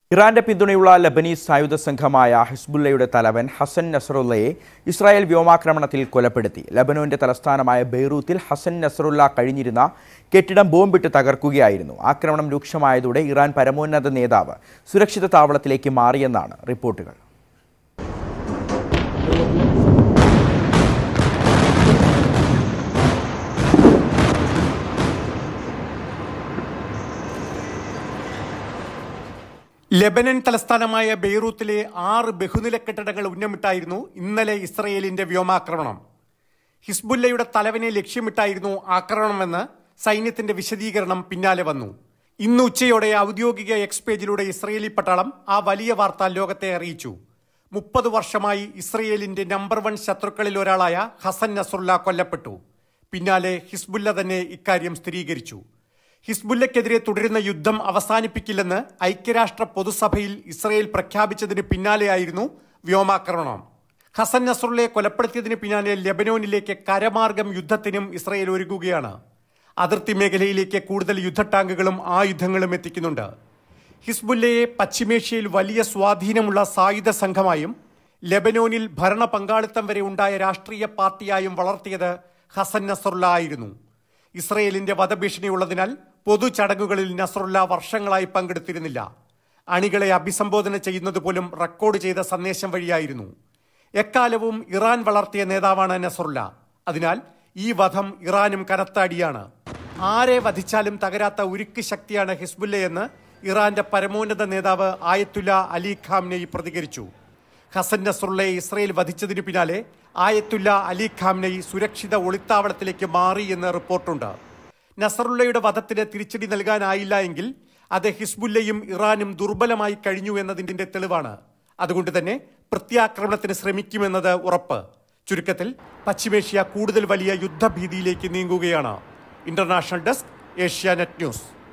ഇറാന്റെ പിന്തുണയുള്ള ലബനീസ് സായുധ സംഘമായ ഹിസ്ബുല്ലയുടെ തലവൻ ഹസൻ നസറുല്ലയെ ഇസ്രായേൽ വ്യോമാക്രമണത്തിൽ കൊലപ്പെടുത്തി ലബനോന്റെ തലസ്ഥാനമായ ബെയ്റൂത്തിൽ ഹസൻ നസറുല്ല കഴിഞ്ഞിരുന്ന കെട്ടിടം ബോംബിട്ട് തകർക്കുകയായിരുന്നു ആക്രമണം രൂക്ഷമായതോടെ ഇറാൻ പരമോന്നത നേതാവ് സുരക്ഷിത താവളത്തിലേക്ക് മാറിയെന്നാണ് റിപ്പോർട്ടുകൾ ലെബനൻ തലസ്ഥാനമായ ബെയ്റൂത്തിലെ ആറ് ബഹുനില കെട്ടിടങ്ങൾ ഉന്നമിട്ടായിരുന്നു ഇന്നലെ ഇസ്രയേലിന്റെ വ്യോമാക്രമണം ഹിസ്ബുല്ലയുടെ തലവനെ ലക്ഷ്യമിട്ടായിരുന്നു ആക്രമണമെന്ന് സൈന്യത്തിന്റെ വിശദീകരണം പിന്നാലെ വന്നു ഇന്ന് ഉച്ചയോടെ ഔദ്യോഗിക എക്സ് പേജിലൂടെ ഇസ്രയേലി പട്ടാളം ആ വലിയ വാർത്ത ലോകത്തെ അറിയിച്ചു മുപ്പത് വർഷമായി ഇസ്രയേലിന്റെ നമ്പർ വൺ ശത്രുക്കളിൽ ഒരാളായ ഹസൻ നസുള്ള കൊല്ലപ്പെട്ടു പിന്നാലെ ഹിസ്ബുല്ല തന്നെ ഇക്കാര്യം സ്ഥിരീകരിച്ചു ഹിസ്ബുല്ലക്കെതിരെ തുടരുന്ന യുദ്ധം അവസാനിപ്പിക്കില്ലെന്ന് ഐക്യരാഷ്ട്ര പൊതുസഭയിൽ ഇസ്രയേൽ പ്രഖ്യാപിച്ചതിന് പിന്നാലെയായിരുന്നു വ്യോമാക്രമണം ഹസൻ നസറുള്ളയെ കൊലപ്പെടുത്തിയതിന് പിന്നാലെ ലെബനോനിലേക്ക് കരമാർഗം യുദ്ധത്തിനും ഇസ്രയേൽ ഒരുങ്ങുകയാണ് അതിർത്തി മേഖലയിലേക്ക് കൂടുതൽ യുദ്ധ ടാങ്കുകളും ആയുധങ്ങളും എത്തിക്കുന്നുണ്ട് ഹിസ്ബുല്ലയെ പശ്ചിമേഷ്യയിൽ വലിയ സ്വാധീനമുള്ള സായുധ സംഘമായും ലെബനോനിൽ ഭരണ പങ്കാളിത്തം വരെ ഉണ്ടായ രാഷ്ട്രീയ പാർട്ടിയായും വളർത്തിയത് ഹസൻ നസറുള്ള ആയിരുന്നു ഇസ്രയേലിന്റെ വധഭീഷണി ഉള്ളതിനാൽ പൊതു ചടങ്ങുകളിൽ നസറുല്ല വർഷങ്ങളായി പങ്കെടുത്തിരുന്നില്ല അണികളെ അഭിസംബോധന ചെയ്യുന്നത് പോലും റെക്കോർഡ് ചെയ്ത സന്ദേശം വഴിയായിരുന്നു എക്കാലവും ഇറാൻ വളർത്തിയ നേതാവാണ് നസറുല്ല അതിനാൽ ഈ വധം ഇറാനും കനത്ത അടിയാണ് ആരെ വധിച്ചാലും തകരാത്ത ഉരുക്ക് ശക്തിയാണ് ഹിസ്ബുല്ലയെന്ന് ഇറാന്റെ പരമോന്നത നേതാവ് ആയത്തുല്ല അലി ഖാംനെയി പ്രതികരിച്ചു ഹസൻ നസറുള്ളയെ ഇസ്രയേൽ വധിച്ചതിനു പിന്നാലെ ആയത്തുല്ല അലി ഖാംനെയി സുരക്ഷിത ഒളിത്താവളത്തിലേക്ക് മാറി എന്ന് റിപ്പോർട്ടുണ്ട് നസറുള്ളയുടെ വധത്തിന് തിരിച്ചടി നൽകാനായില്ല എങ്കിൽ അത് ഹിസ്ബുല്ലയും ഇറാനും ദുർബലമായി കഴിഞ്ഞു എന്നതിന്റെ തെളിവാണ് അതുകൊണ്ട് തന്നെ പ്രത്യാക്രമണത്തിന് ശ്രമിക്കുമെന്നത് ഉറപ്പ് ചുരുക്കത്തിൽ പശ്ചിമേഷ്യ കൂടുതൽ വലിയ യുദ്ധഭീതിയിലേക്ക് നീങ്ങുകയാണ് ഇന്റർനാഷണൽ ഡെസ്ക് ഏഷ്യാനെറ്റ് ന്യൂസ്